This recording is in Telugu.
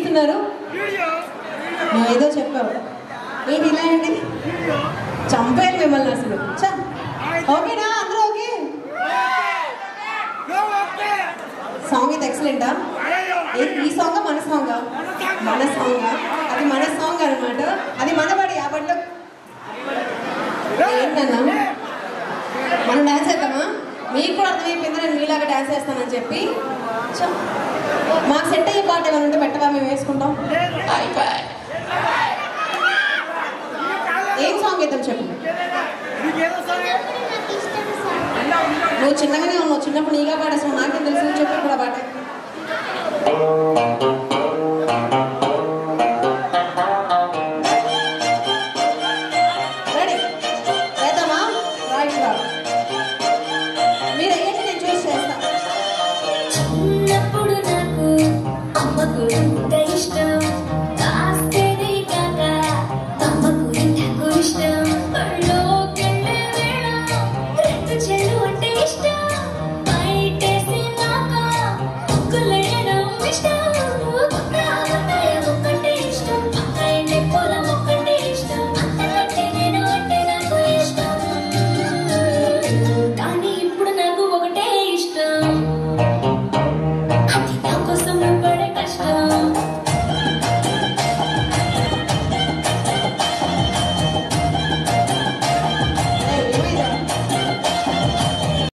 తీస్తున్నారు నువ్వు ఏదో చెప్పావు ఏంటి ఇలా ఏంటి చంపేయాలి మిమ్మల్ని అసలు చ ఓకేనా అందరూ ఓకే సాంగ్ ఇది ఎక్సలెంటా ఈ సాంగ్ మన సాంగ్ మన సాంగ్ అది మన సాంగ్ అనమాట అది మన పడి ఆ పడిలో ఏంటన్నా మనం డాన్స్ చేద్దామా మీకు కూడా అర్థమైపోయింది నేను మీలాగా డాన్స్ చేస్తానని చెప్పి చ. మాకు సెట్ అయ్యే పాట ఏమైనా ఉంటే పెట్టవా మేము వేసుకుంటాం అయిపోయి. ఏం సాంగ్ వేద్దాం చెప్పు నువ్వు చిన్నగానే ఉన్నావు చిన్నప్పుడు నీగా పాడేసావు నాకేం తెలుసు నువ్వు చెప్పు ఇప్పుడు ఆ పాట రెడీ వేద్దామా రైట్ రా మీరు అయ్యండి నేను చూసి చేస్తా చిన్నప్పుడు నాకు అమ్మకు ఎంత ఇష్టం